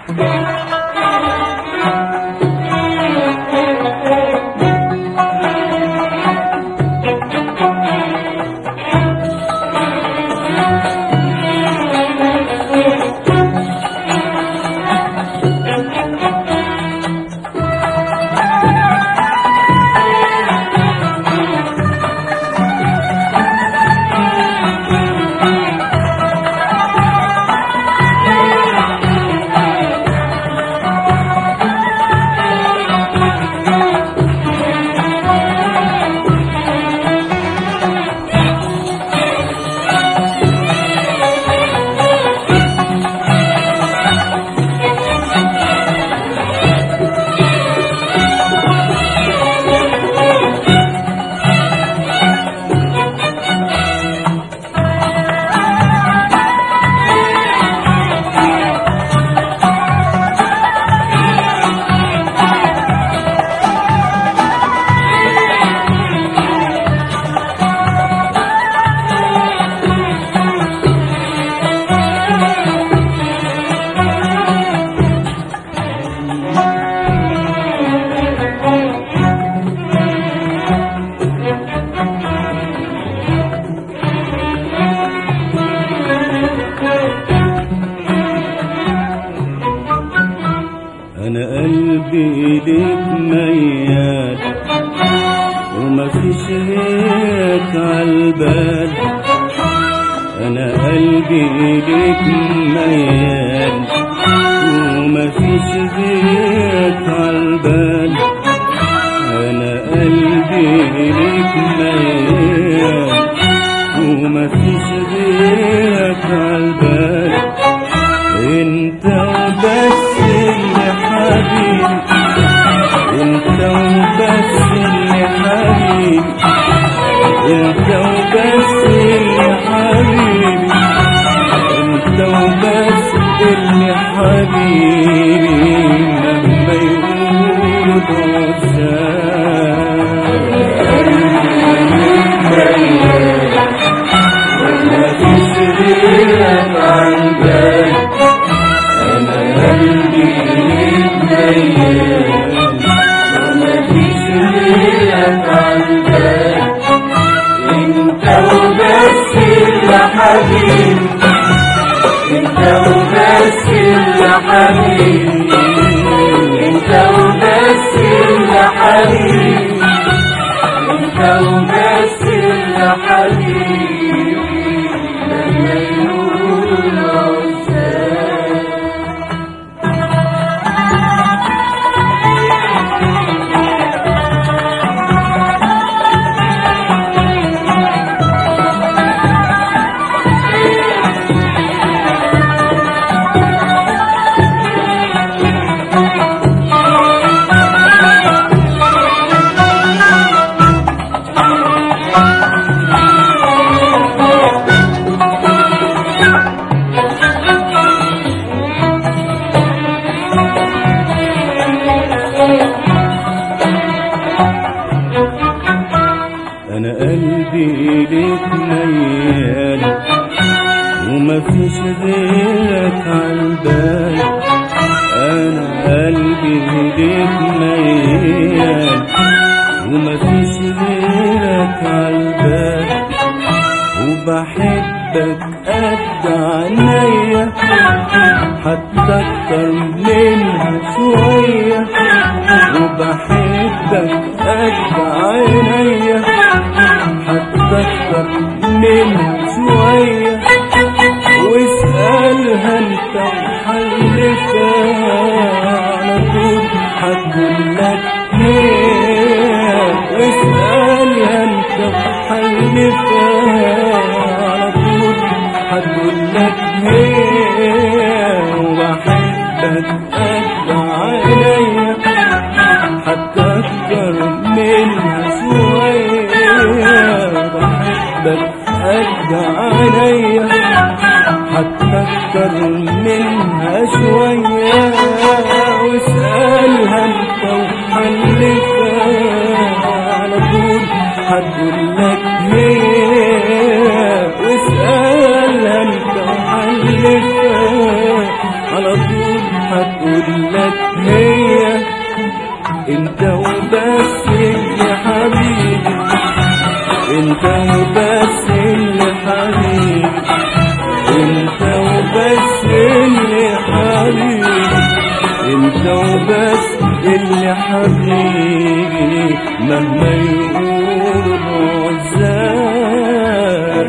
انا قلبي ليك ميال وما فيش غيرك عالبال انا قلبي ليك ميال وما فيش غيرك عالبال انا قلبي ليك ميال وما فيش غيرك عالبال انت وبس اللي حبيبي انت وبس اللي حبيبي انت وبس اللي حبيبي انت وبس اللي حبيبي مهما يقولوا مفيش غيرك عن بالي انا قلبي متنيل ومفيش غيرك عن بالي انت وبس اللي حبيبي انت وبس اللي حبيبي انت وبس اللي حبيبي انت وبس اللي حبيبي لما يقولوا عزاب انا قلبي ليك ميال وما فيش غيرك عالبال انا قلبي ليك ميال وما فيش غيرك عالبال وبحبك قد عينيا حتى اكتر منها شويه وبحبك قد عينيا حتى اكتر منها شويه واسألها انت وحلفها على طول هتقول لك ليه واسألها انت وحلفها على طول هتقول لك ليه وبحبك قد عينيا حتى اكتر منها شوية بحبك قد عينيا حتى اكتر منها شوية واسألها انت وحلفها على طول هتقول لك ليه واسألها انت وحلفها على طول هتقول مهما يقولوا العزاب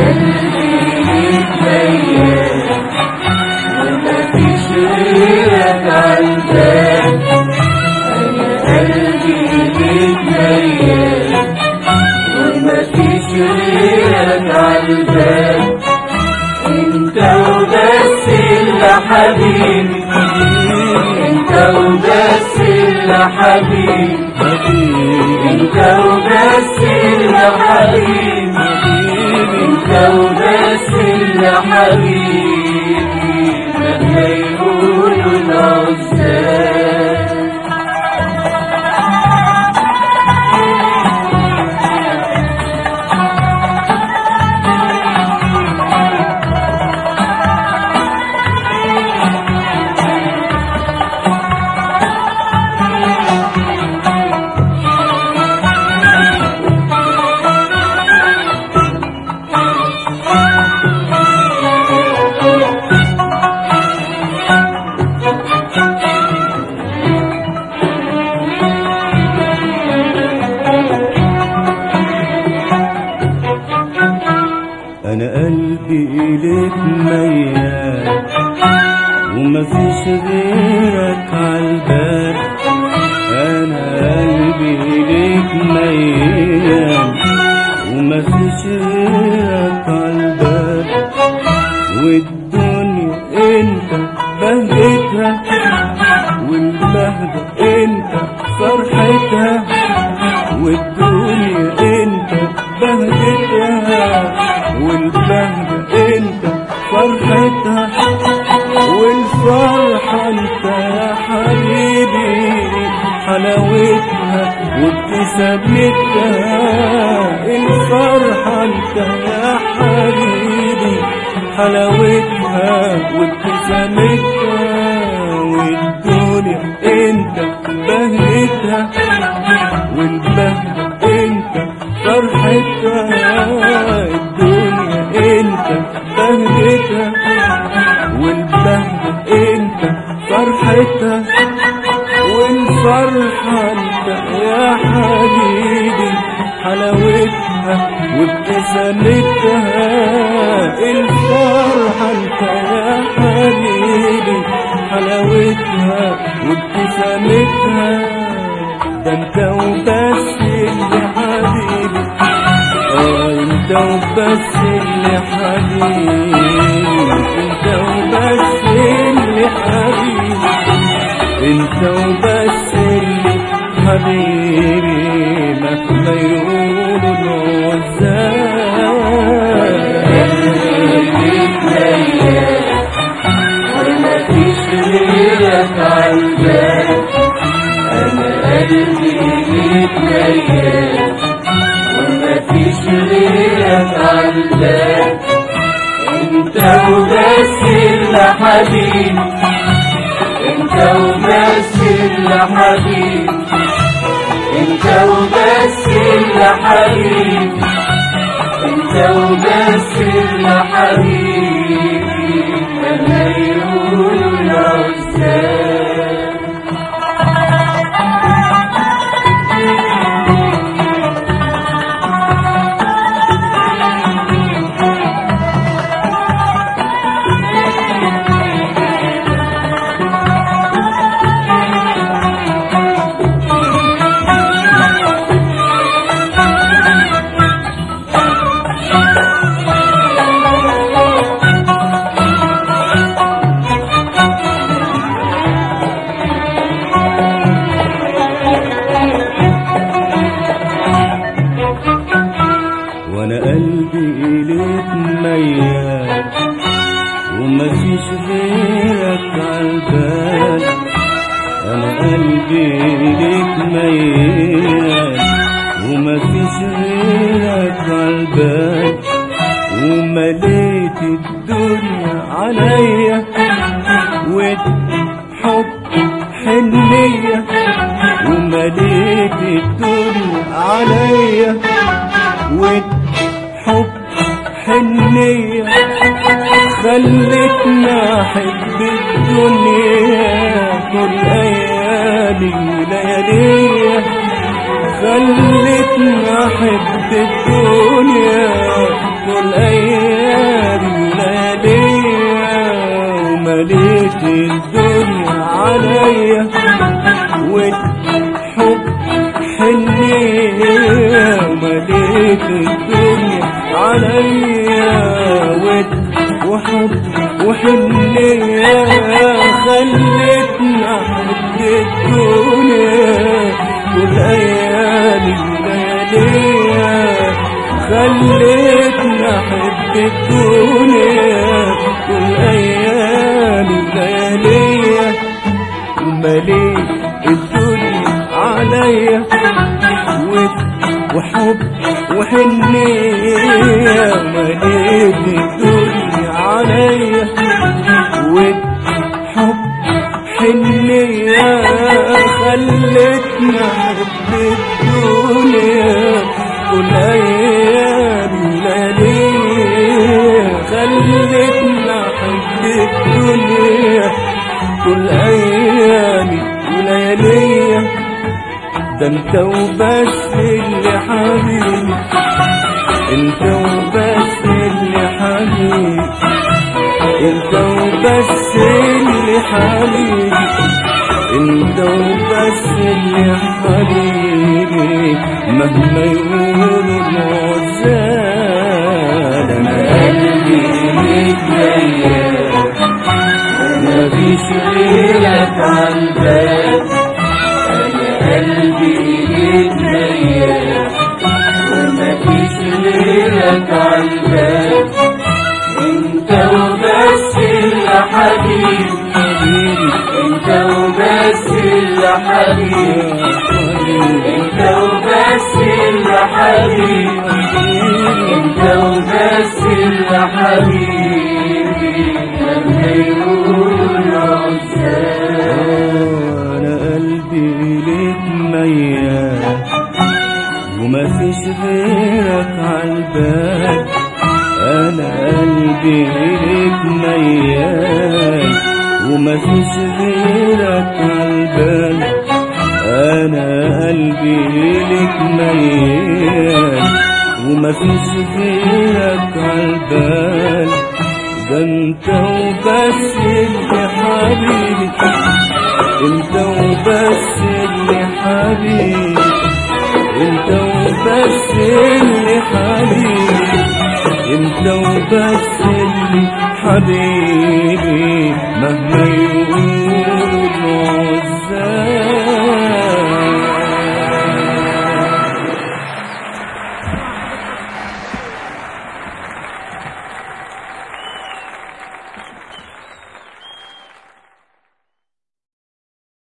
مفيش غيرك عالبال انا قلبي ليك ميال ومفيش غيرك عالبال انت وبس اللي حبيبي انت وبس اللي حبيبي انت وبس اللي حبيبي انت وبس اللي حبيبي مهما يقولوا العزاب انا قلبي اليك ميال ومفيش غيرك عالبال انا قلبي اليك ميال ومفيش غيرك عالبال والدنيا انت بهجتها والبهجة انت فرحتها والدنيا انت بهجتها والبهجة انت فرحتها والفرحة انت يا حبيبي حلاوتها وابتسامتها الفرحة انت يا حبيبي حلاوتها وابتسامتها والدنيا انت بهجتها والبهجة انت فرحتها الدنيا انت بهجتها والبهجة انت فرحتها والفرحة انت يا حبيبي حلاوتها وابتسامتها الفرحة انت يا حبيبي حلاوتها وابتسامتها ده انت وبس اللي حبيبي اه انت وبس اللي حبيبي انت وبس اللي حبيبي انت وبس اللي حبيبي مهما يقولوا العزاب ومفيش غيرك عالبال انا قلبي ليك ميال ومفيش غيرك عالبال انت وبس اللي حبيبي انت وبس اللي حبيبي انت وبس اللي حبيبي انت وبس اللي حبيبي مهما يقولوا العزاب وانا قلبي اليك ميال ومفيش غيرك عالبال انا قلبي اليك ميال ومفيش غيرك عالبال ومليت الدنيا عليا وحب حنية ومليت الدنيا عليا وحب حنية خلتنا أحب الدنيا طول أيامي ليالية خلتني احب الدنيا طول ايام لياليا ومليت الدنيا عليا والحب حنية ومليت الدنيا عليا ود وحب وحنية خلتني أحب الدنيا كل أيام الليالية خلتني أحب الدنيا كل أيام الليالية ومليت الدنيا عليا ود وحب وحنية مليت الدنيا عليا ود حب حنية خلتني أحب الدنيا كل أيام ليالية خلتني أحب الدنيا كل أيامي وليالية ده انت وبس اللي حبيبي انت وبس اللي حبيبي انت وبس اللي حبيبي انت وبس اللي حبيبي مهما يقولوا العزال انا قلبي متغير مفيش غيرك عالبال انا قلبي متغير ومفيش غيرك عالبال انت وبس اللي حبيبي حبيبي انت وبس اللي حبيبي انت وبس اللي حبيبي انت وبس اللي حبيبي لما يقول عزال انا قلبي ليك ميال وما فيش غيرك عالبال انا قلبي ليك ميال وما فيش غيرك عالبال انا قلبي ليك ميال وما فيش غيرك عالبال ده انت وبس اللي حبيبي انت وبس اللي حبيبي انت وبس اللي حبيبي انت وبس اللي حبيبي مهما يقول